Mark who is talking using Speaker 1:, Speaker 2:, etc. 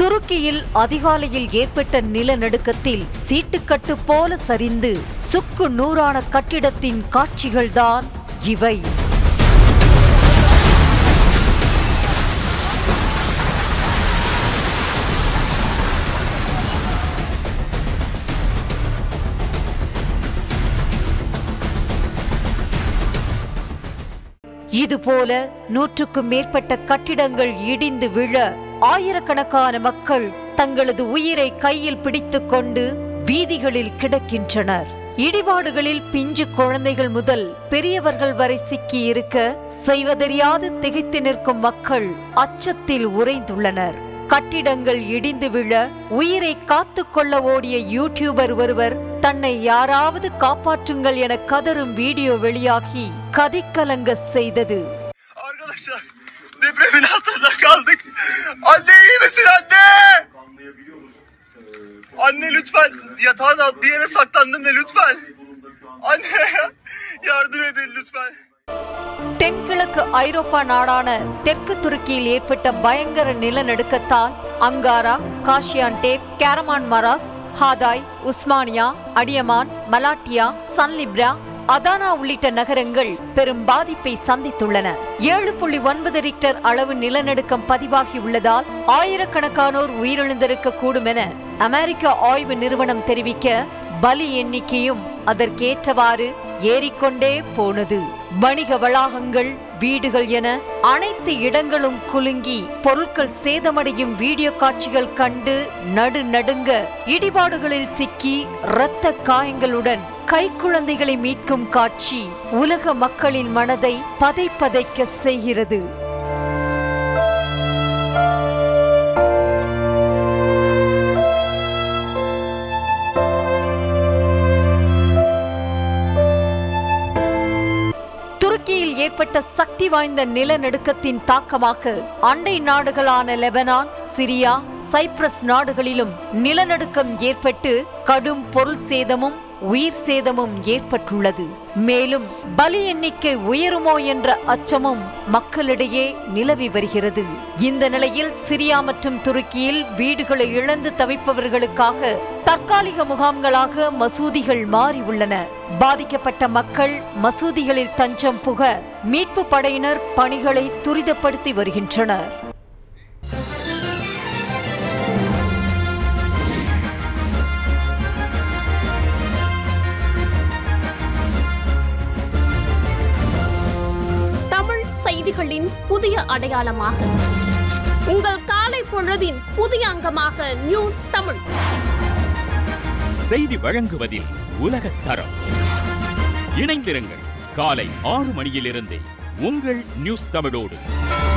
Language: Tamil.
Speaker 1: துருக்கியில் அதிகாலையில் ஏற்பட்ட நிலநடுக்கத்தில் சீட்டுக்கட்டு போல சரிந்து சுக்கு நூறான கட்டிடத்தின் காட்சிகள்தான் இவை இதுபோல நூற்றுக்கும் மேற்பட்ட கட்டிடங்கள் இடிந்து விழ ஆயிரக்கணக்கான மக்கள் தங்களது உயிரை கையில் பிடித்துக் கொண்டு வீதிகளில் கிடக்கின்றனர் இடிபாடுகளில் பிஞ்சு குழந்தைகள் முதல் பெரியவர்கள் வரை சிக்கி இருக்க செய்வதறியாது திகைத்து நிற்கும் மக்கள் அச்சத்தில் உறைந்துள்ளனர் கட்டிடங்கள் இடிந்து விழ உயிரை காத்துக்கொள்ள ஓடிய யூடியூபர் ஒருவர் தன்னை யாராவது காப்பாற்றுங்கள் என கதறும் வீடியோ வெளியாகி கதிக்கலங்க செய்தது
Speaker 2: Arkadaşlar depremin altında kaldık. Anne iyi misin anne? Anne lütfen yatağın alt bir yere saklandın da lütfen. Anne yardım edin lütfen.
Speaker 1: தென்கிழக்கு ஐரோப்பா நாடான தெற்கு துருக்கியில் ஏற்பட்ட பயங்கர நிலநடுக்கத்தால் Ankara Gaziantep Kahramanmaras Hatay Osmaniye Adiyaman Malatya Sanliurfa Adana உள்ளிட்ட நகரங்கள் பெரும் பாதிப்பை சந்தித்துள்ளன ஏழு புள்ளி ஒன்பது ரிக்டர் அளவு நிலநடுக்கம் பதிவாகி உள்ளதால் ஆயிரக்கணக்கானோர் உயிரிழந்திருக்க கூடும் என அமெரிக்க ஆய்வு நிறுவனம் தெரிவிக்க பலி எண்ணிக்கையும் அதற்கேற்றவாறு ஏறிக்கொண்டே போனது வணிக வளாகங்கள் வீடுகள் என அனைத்து இடங்களும் குலுங்கி பொருட்கள் சேதமடையும் வீடியோ காட்சிகள் கண்டு நடு நடுங்க இடிபாடுகளில் சிக்கி இரத்த காயங்களுடன் கைக்குழந்தைகளை மீட்கும் காட்சி உலக மக்களின் மனதை பதைப்பதைக்க செய்கிறது துருக்கியில் ஏற்பட்ட சக்தி வாய்ந்த நிலநடுக்கத்தின் தாக்கமாக அண்டை நாடுகளான லெபனான் சிரியா சைப்ரஸ் நாடுகளிலும் நிலநடுக்கம் ஏற்பட்டு கடும் பொருள் சேதமும் உயிர் சேதமும் ஏற்பட்டுள்ளது மேலும் பலி எண்ணிக்கை உயருமோ என்ற அச்சமும் மக்களிடையே நிலவி வருகிறது இந்த நிலையில் சிரியா மற்றும் துருக்கியில் வீடுகளை இழந்து தவிப்பவர்களுக்காக தற்காலிக முகாம்களாக மசூதிகள் மாறி உள்ளன பாதிக்கப்பட்ட மக்கள் மசூதிகளில் தஞ்சம் புக மீட்பு படையினர் பணிகளை துரிதப்படுத்தி வருகின்றனர்
Speaker 3: தமிழ் செய்திகளின் புதிய அடையாளமாக உங்கள் காலை பொழுதின் புதிய அங்கமாக நியூஸ் தமிழ்
Speaker 4: செய்தி வழங்குவதில் உலகத் தரம் இணைந்திருங்கள் காலை ஆறு மணியிலிருந்தே உங்கள் நியூஸ் தமிழோடு